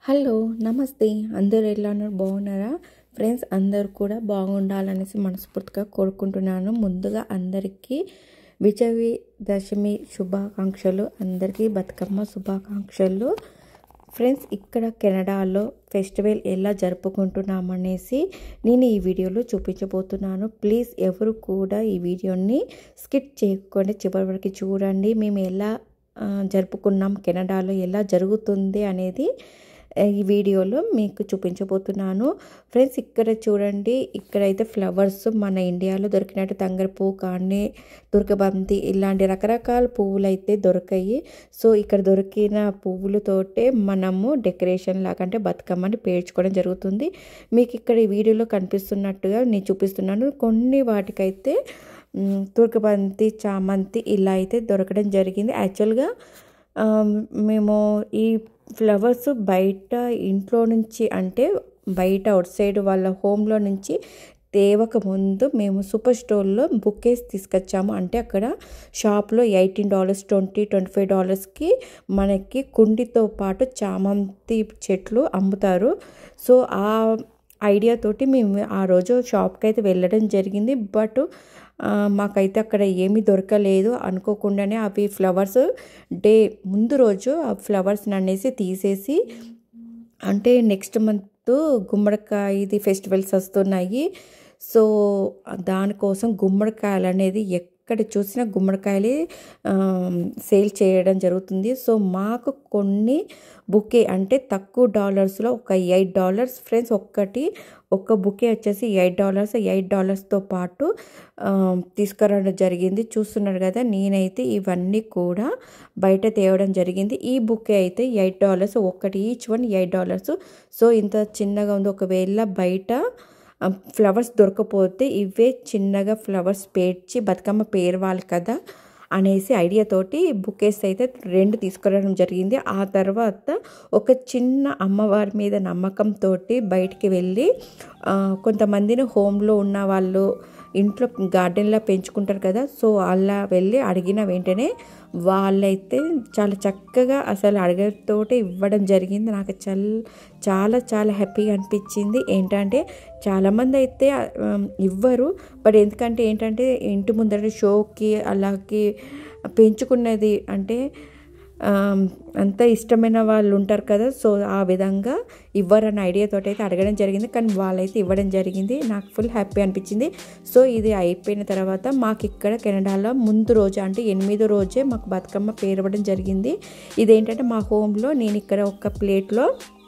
Hello నమస్తే అందరూ ఎలా ఉన్నారు బాగున్నారా ఫ్రెండ్స్ అందరూ కూడా బాగుండాలనేసి మనస్ఫూర్తిగా కోరుకుంటున్నాను ముందుగా అందరికీ విజయ దశమి శుభాకాంక్షలు అందరికీ బతుకమ్మ శుభాకాంక్షలు ఫ్రెండ్స్ ఇక్కడ కెనడాలో ఫెస్టివల్ ఎలా జరుపుకుంటున్నామనేసి నేను ఈ వీడియోలో చూపించబోతున్నాను ప్లీజ్ ఎవరు కూడా ఈ వీడియోని స్కిప్ చేయకుండా చివరి వరకు చూడండి మేము ఎలా ఆ, జరుపుకున్నాం కెనడాలో ఎలా జరుగుతుంది అనేది ఆ, ఈ వీడియోలో మీకు చూపించబోతున్నాను ఫ్రెండ్స్ ఇక్కడ చూడండి ఇక్కడైతే ఫ్లవర్స్ మన ఇండియాలో దొరికినట్టు తంగర పువ్వు కానీ దుర్గబంతి ఇలాంటి రకరకాల పువ్వులు అయితే దొరకాయి సో ఇక్కడ దొరికిన పువ్వులతోటే మనము డెకరేషన్ లాగా అంటే బతుకమ్మని పేర్చుకోవడం జరుగుతుంది మీకు ఇక్కడ ఈ వీడియోలో కనిపిస్తున్నట్టుగా నేను చూపిస్తున్నాను కొన్ని వాటికైతే మ్, తుర్కబంతి చామంతి ఇలా అయితే దొరకడం జరిగింది యాక్చువల్గా ఆ, మేము ఈ ఫ్లవర్స్ బయట ఇంట్లో నుంచి అంటే బయట అవుట్ సైడ్ వాళ్ళ హోమ్లో నుంచి తేవక ముందు మేము సూపర్ స్టోర్లో బుకేస్ తీసుకొచ్చాము అంటే అక్కడ షాప్లో eighteen dollars twenty twenty five డాలర్స్కి మనకి కుండితో పాటు చామంతి చెట్లు అమ్ముతారు సో ఆ ఐడియా తోటి మేము ఆ రోజు షాప్కి అయితే వెళ్ళడం జరిగింది బట్ ఆ, మాకైతే అక్కడ ఏమీ దొరకలేదు అనుకోకుండానే అవి ఫ్లవర్స్ డే ముందు రోజు ఆ ఫ్లవర్స్ అనేసి తీసేసి అంటే నెక్స్ట్ మంత్ గుమ్మడికాయది ఫెస్టివల్స్ వస్తున్నాయి సో దానికోసం గుమ్మడికాయలు అనేది ఎక్కడ చూసినా గుమ్మడికాయలే సేల్ చేయడం జరుగుతుంది సో మాకు కొన్ని బుకే అంటే తక్కువ డాలర్స్లో ఒక ఎయిట్ డాలర్స్ ఫ్రెండ్స్ ఒక్కటి ఒక్క బుకే వచ్చేసి ఎయిట్ డాలర్స్ ఎయిట్ డాలర్స్తో పాటు ఆ, తీసుకురావడం జరిగింది చూస్తున్నారు కదా నేనైతే ఇవన్నీ కూడా బయట తేవడం జరిగింది ఈ బుకే అయితే ఎయిట్ డాలర్స్ ఒక్కటి each one eight dollars so ఇంత చిన్నగా ఉంది ఒకవేళ బయట ఆ, ఫ్లవర్స్ దొరకపోతే ఇవే చిన్నగా ఫ్లవర్స్ పేర్చి బతుకమ్మ పేరవాలి కదా అనేసి ఐడియాతోటి బుకేస్ అయితే రెండు తీసుకురావడం జరిగింది ఆ తర్వాత ఒక చిన్న అమ్మవారి మీద నమ్మకంతో బయటికి వెళ్ళి ఆ, కొంతమందిని హోమ్లో ఉన్న వాళ్ళు ఇంట్లో గార్డెన్లో పెంచుకుంటారు కదా సో అలా వెళ్ళి అడిగిన వెంటనే వాళ్ళైతే చాలా చక్కగా అసలు అడగతోటే ఇవ్వడం జరిగింది నాకు చాలా చాలా చాలా హ్యాపీగా అనిపించింది ఏంటంటే చాలామంది అయితే ఆ, ఇవ్వరు బట్ ఎందుకంటే ఏంటంటే ఇంటి ముందర షోకి అలాగే పెంచుకున్నది అంటే ఆ, అంత ఇష్టమైన వాళ్ళు ఉంటారు కదా సో ఆ విధంగా ఇవ్వరన్న ఐడియాతో అయితే అడగడం జరిగింది కానీ వాళ్ళైతే ఇవ్వడం జరిగింది నాకు ఫుల్ హ్యాపీ అనిపించింది సో ఇది అయిపోయిన తర్వాత మాకు ఇక్కడ కెనడాలో ముందు రోజు అంటే ఎనిమిదో రోజే మాకు బతుకమ్మ పేరవడం జరిగింది ఇదేంటంటే మా హోమ్లో నేను ఇక్కడ ఒక ప్లేట్లో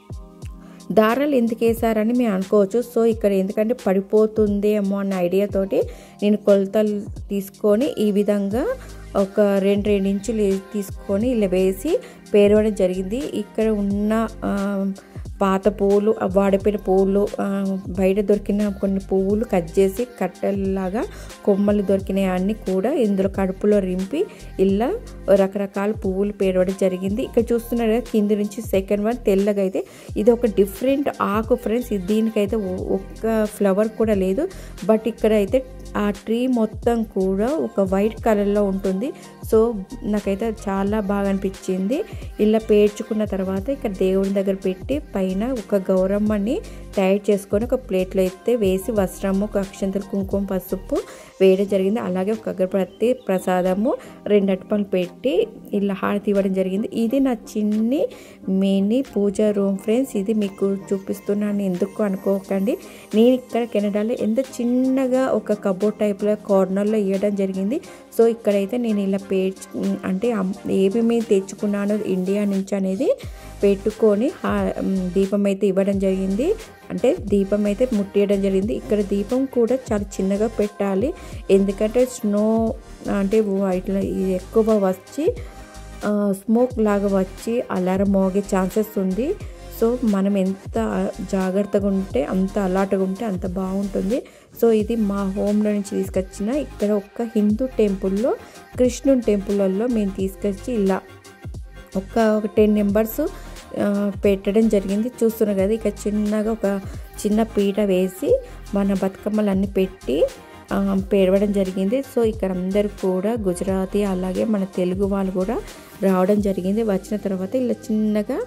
దారాలు ఎందుకు వేసారని మేము అనుకోవచ్చు సో ఇక్కడ ఎందుకంటే పడిపోతుందేమో అన్న ఐడియాతోటి నేను కొలతలు తీసుకొని ఈ విధంగా ఒక రెండు రెండు ఇంచులు తీసుకొని ఇలా వేసి పేరవడం జరిగింది ఇక్కడ ఉన్న ఆ, పాత పువ్వులు ఆ వాడిపోయిన పువ్వులు ఆ, బయట దొరికిన కొన్ని పువ్వులు కట్ చేసి కట్టెల్లాగా కొమ్మలు దొరికినాయి అన్నీ కూడా ఇందులో కడుపులో రింపి ఇలా రకరకాల పువ్వులు పేరవడం జరిగింది ఇక్కడ చూస్తున్నారు కదా కింది నుంచి సెకండ్ వన్ తెల్లగా అయితే ఇది ఒక డిఫరెంట్ ఆకు ఫ్రెండ్స్ ఇది దీనికైతే ఒ- ఒక్క ఫ్లవర్ కూడా లేదు బట్ ఇక్కడ అయితే ఆ ట్రీ మొత్తం కూడా ఒక వైట్ కలర్లో ఉంటుంది సో నాకైతే చాలా బాగా అనిపించింది ఇలా పేర్చుకున్న తర్వాత ఇక్కడ దేవుని దగ్గర పెట్టి పైన ఒక గౌరమ్మని తయారు చేసుకొని ఒక ప్లేట్లో అయితే వేసి వస్త్రము ఒక అక్షంతలు కుంకుమ పసుపు వేయడం జరిగింది అలాగే ఒక అగరబత్తి ప్రసాదము రెండు అటుపలు పెట్టి ఇలా హారతి ఇవ్వడం జరిగింది ఇది నా చిన్ని మినీ పూజ రూమ్ ఫ్రెండ్స్ ఇది మీకు చూపిస్తున్నాను ఎందుకు అనుకోకండి నేను ఇక్కడ కెనడాలో ఎంత చిన్నగా ఒక కబోర్డ్ టైప్లో కార్నర్లో ఇవ్వడం జరిగింది సో ఇక్కడైతే నేను ఇలా పేర్చు అంటే అమ్- ఏమేమి తెచ్చుకున్నాను ఇండియా నుంచి అనేది పెట్టుకొని హా- మ్, దీపం అయితే ఇవ్వడం జరిగింది అంటే దీపం అయితే ముట్టియడం జరిగింది ఇక్కడ దీపం కూడా చాలా చిన్నగా పెట్టాలి ఎందుకంటే స్నో అంటే ఇట్లా ఇది ఎక్కువ వచ్చి స్మోక్ లాగా వచ్చి అలారం మోగే ఛాన్సెస్ ఉంది సో మనం ఎంత జాగ్రత్తగా ఉంటే అంత అలర్ట్గా ఉంటే అంత బాగుంటుంది సో ఇది మా హోమ్లో నుంచి తీసుకొచ్చిన ఇక్కడ ఒక హిందూ టెంపుల్లో కృష్ణుని టెంపుల్లో మేము తీసుకొచ్చి ఇలా ఒక ఒక టెన్ మెంబర్స్ పెట్టడం జరిగింది చూస్తున్నారు కదా ఇక చిన్నగా ఒక చిన్న పీట వేసి మన బతుకమ్మలన్నీ పెట్టి ఆ, పేరవడం జరిగింది సో ఇక్కడ అందరు కూడా గుజరాతీ అలాగే మన తెలుగు వాళ్ళు కూడా రావడం జరిగింది వచ్చిన తర్వాత ఇలా చిన్నగా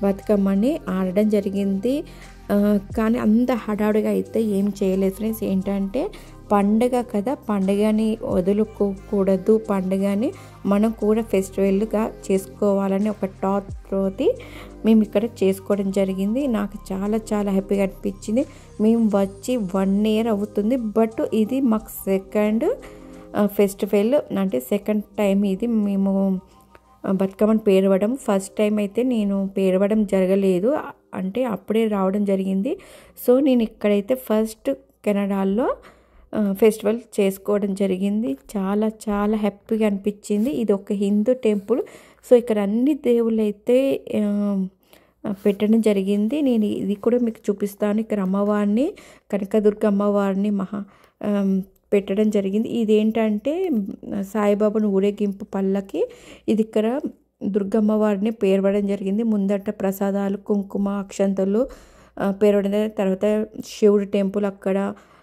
బతుకమ్మని ఆడడం జరిగింది ఆ, కానీ అంత హడావుడిగా అయితే ఏం చేయలేదు ఫ్రెండ్స్ ఏంటంటే పండగ కదా పండగని వదులుకోకూడదు పండగని మనం కూడా ఫెస్టివల్గా చేసుకోవాలని ఒక థాట్ తోటి మేము ఇక్కడ చేసుకోవడం జరిగింది నాకు చాలా చాలా హ్యాపీగా అనిపించింది మేము వచ్చి వన్ ఇయర్ అవుతుంది బట్ ఇది మాకు సెకండ్ ఫెస్టివల్ అంటే సెకండ్ టైం ఇది మేము బతుకమ్మని పేరవడం ఫస్ట్ టైం అయితే నేను పేరవడం జరగలేదు అంటే అప్పుడే రావడం జరిగింది సో నేను ఇక్కడైతే ఫస్ట్ కెనడాలో ఆ, ఫెస్టివల్ చేసుకోవడం జరిగింది చాలా చాలా హ్యాపీగా అనిపించింది ఇది ఒక హిందూ టెంపుల్ సో ఇక్కడ అన్ని దేవుళ్ళు అయితే ఆ, పెట్టడం జరిగింది నేను ఇది కూడా మీకు చూపిస్తాను ఇక్కడ అమ్మవారిని కనకదుర్గ అమ్మవారిని మహా ఆ, పెట్టడం జరిగింది ఇదేంటంటే సాయిబాబాను ఊరేగింపు పళ్ళకి ఇది ఇక్కడ దుర్గమ్మ వారిని పేరవడం జరిగింది ముందట ప్రసాదాలు కుంకుమ అక్షంతలు ఆ, పేరవడం జరిగింది. తర్వాత శివుడి టెంపుల్ అక్కడ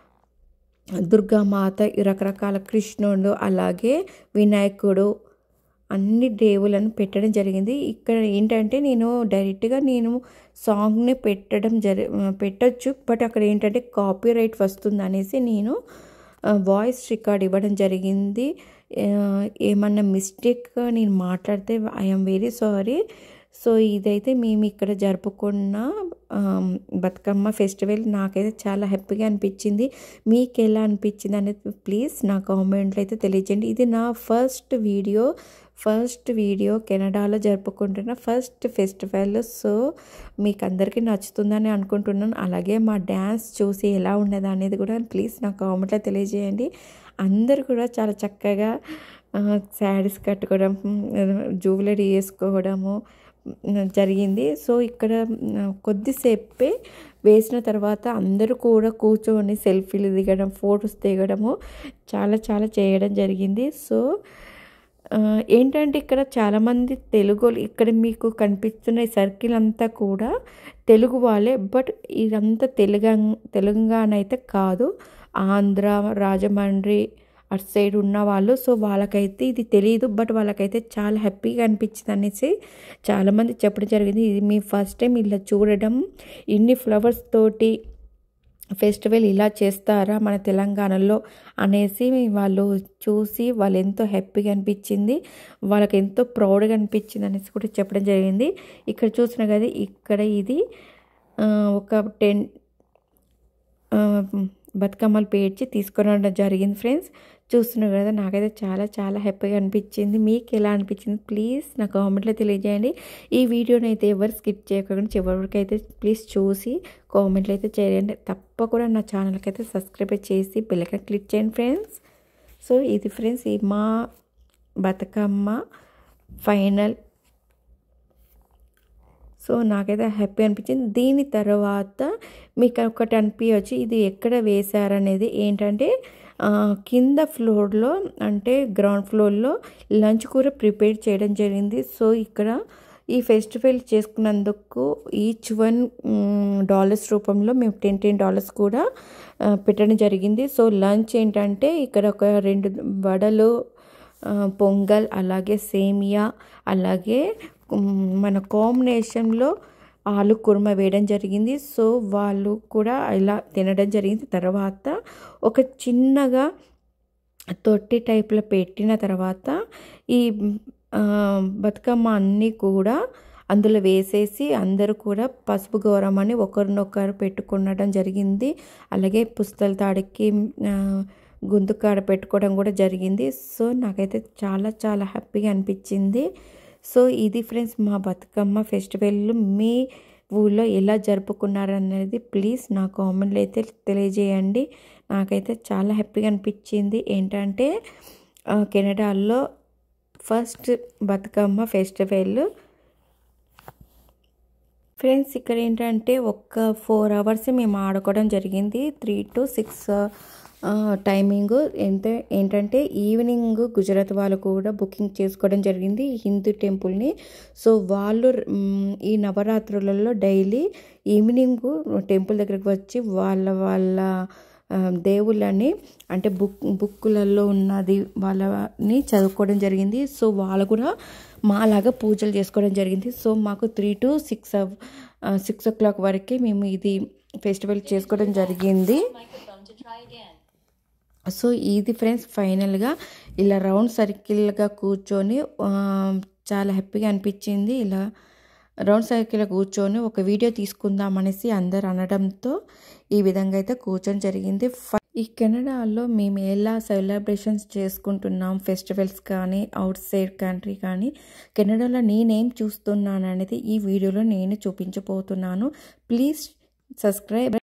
దుర్గామాత ఈ రకరకాల కృష్ణుడు అలాగే వినాయకుడు అన్ని దేవులను పెట్టడం జరిగింది ఇక్కడ ఏంటంటే నేను డైరెక్ట్గా నేను సాంగ్ని పెట్టడం జరి పెట్టచ్చు బట్ అక్కడ ఏంటంటే కాపీ రైట్ వస్తుంది అనేసి నేను వాయిస్ రికార్డ్ ఇవ్వడం జరిగింది ఆ, ఏమన్నా మిస్టేక్గా నేను మాట్లాడితే ఐఎమ్ వెరీ సారీ సో ఇదైతే మేము ఇక్కడ జరుపుకున్న ఆమ్, బతుకమ్మ ఫెస్టివల్ నాకైతే చాలా హ్యాపీగా అనిపించింది మీకు ఎలా అనిపించింది అనేది ప్లీజ్ నా కామెంట్లో అయితే తెలియజేయండి ఇది నా ఫస్ట్ వీడియో ఫస్ట్ వీడియో కెనడాలో జరుపుకుంటున్న ఫస్ట్ ఫెస్టివల్ సో మీకు అందరికీ నచ్చుతుందని అనుకుంటున్నాను అలాగే మా డ్యాన్స్ చూసి ఎలా ఉండదు అనేది కూడా ప్లీజ్ నా కామెంట్లో తెలియజేయండి అందరు కూడా చాలా చక్కగా శారీస్ కట్టుకోవడం జ్యువెలరీ వేసుకోవడము ఉమ్, జరిగింది సో ఇక్కడ ఉమ్, కొద్దిసేపే వేసిన తర్వాత అందరూ కూడా కూర్చొని సెల్ఫీలు దిగడం ఫొటోస్ దిగడము చాలా చాలా చేయడం జరిగింది సో ఆ, ఏంటంటే ఇక్కడ చాలామంది తెలుగు ఇక్కడ మీకు కనిపిస్తున్న ఈ సర్కిల్ అంతా కూడా తెలుగు వాళ్ళే బట్ ఇదంతా తెలుగ తెలంగాణ అయితే కాదు ఆంధ్ర రాజమండ్రి అటు సైడ్ ఉన్న వాళ్ళు సో వాళ్ళకైతే ఇది తెలియదు బట్ వాళ్ళకైతే చాలా హ్యాపీగా అనిపించింది అనేసి చాలామంది చెప్పడం జరిగింది ఇది మీ ఫస్ట్ టైం ఇలా చూడడం ఇన్ని ఫ్లవర్స్ తోటి ఫెస్టివల్ ఇలా చేస్తారా మన తెలంగాణలో అనేసి వాళ్ళు చూసి వాళ్ళు ఎంతో హ్యాపీగా అనిపించింది వాళ్ళకి ఎంతో ప్రౌడ్గా అనిపించింది అనేసి కూడా చెప్పడం జరిగింది ఇక్కడ చూసిన కదా ఇక్కడ ఇది ఆ, ఒక టెన్ ఆ, బతుకమ్మలు పేర్చి తీసుకురావడం జరిగింది ఫ్రెండ్స్ చూస్తున్నారు కదా నాకైతే చాలా చాలా హ్యాపీగా అనిపించింది మీకు ఎలా అనిపించింది ప్లీజ్ నా కామెంట్లో తెలియజేయండి ఈ వీడియోని అయితే ఎవరు స్కిప్ చేయకుండా చివరి వరకు అయితే ప్లీజ్ చూసి కామెంట్లు అయితే చేయండి తప్పకుండా నా ఛానల్కి అయితే సబ్స్క్రైబ్ చేసి బెల్లైకన్ క్లిక్ చేయండి ఫ్రెండ్స్ సో ఇది ఫ్రెండ్స్ ఈ మా బతుకమ్మ ఫైనల్ సో నాకైతే హ్యాపీ అనిపించింది దీని తర్వాత మీకు ఒకటి అనిపించవచ్చు ఇది ఎక్కడ వేశారనేది ఏంటంటే ఆ, కింద ఫ్లోర్లో అంటే గ్రౌండ్ ఫ్లోర్లో లంచ్ కూర ప్రిపేర్ చేయడం జరిగింది సో ఇక్కడ ఈ ఫెస్టివల్ చేసుకున్నందుకు ఈచ్ వన్ డాలర్స్ రూపంలో మేము టెన్ టెన్ డాలర్స్ కూడా ఆ, పెట్టడం జరిగింది సో లంచ్ ఏంటంటే ఇక్కడ ఒక రెండు వడలు ఆ, పొంగల్ అలాగే సేమియా అలాగే ఉమ్, మన కాంబినేషన్లో ఆలు కుర్మ వేయడం జరిగింది సో వాళ్ళు కూడా ఇలా తినడం జరిగింది తర్వాత ఒక చిన్నగా తొట్టి టైప్లో పెట్టిన తర్వాత ఈ ఆ, బతుకమ్మ అన్నీ కూడా అందులో వేసేసి అందరూ కూడా పసుపు గౌరవం అని ఒకరినొకరు పెట్టుకునడం జరిగింది అలాగే పుస్తల తాడికి ఆ, గొంతు కాడ పెట్టుకోవడం కూడా జరిగింది సో నాకైతే చాలా చాలా హ్యాపీగా అనిపించింది సో ఇది ఫ్రెండ్స్ మా బతుకమ్మ ఫెస్టివల్ మీ ఊళ్ళో ఎలా జరుపుకున్నారు అనేది ప్లీజ్ నా కామెంట్లో అయితే తెలియజేయండి నాకైతే చాలా హ్యాపీగా అనిపించింది ఏంటంటే ఆ, కెనడాలో ఫస్ట్ బతుకమ్మ ఫెస్టివల్ ఫ్రెండ్స్ ఇక్కడ ఏంటంటే ఒక్క ఫోర్ అవర్స్ మేము ఆడుకోవడం జరిగింది త్రీ టు సిక్స్ టైమింగ్ ఎంత ఏంటంటే ఈవినింగ్ గుజరాత్ వాళ్ళు కూడా బుకింగ్ చేసుకోవడం జరిగింది ఈ హిందూ టెంపుల్ని సో వాళ్ళు మ్, ఈ నవరాత్రులలో డైలీ ఈవినింగ్ టెంపుల్ దగ్గరికి వచ్చి వాళ్ళ వాళ్ళ ఆ, దేవుళ్ళని అంటే బుక్ బుక్కులలో ఉన్నది వాళ్ళని చదువుకోవడం జరిగింది సో వాళ్ళు కూడా మాలాగా పూజలు చేసుకోవడం జరిగింది సో మాకు three to six six o'clock వరకే మేము ఇది ఫెస్టివల్ చేసుకోవడం జరిగింది Microphone to try again. So ఇది ఫ్రెండ్స్ ఫైనల్గా ఇలా రౌండ్ సర్కిల్గా కూర్చొని ఆ, చాలా హ్యాపీగా అనిపించింది ఇలా రౌండ్ సర్కిల్ కూర్చొని ఒక వీడియో తీసుకుందాం అనేసి అందరు అనడంతో ఈ విధంగా అయితే కూర్చొని జరిగింది ఫ- ఈ కెనడాలో మేము ఎలా సెలబ్రేషన్స్ చేసుకుంటున్నాం ఫెస్టివల్స్ కానీ అవుట్ సైడ్ కంట్రీ కానీ కెనడాలో నేనేం చూస్తున్నాను అనేది ఈ వీడియోలో నేను చూపించబోతున్నాను ప్లీజ్ సబ్స్క్రైబ్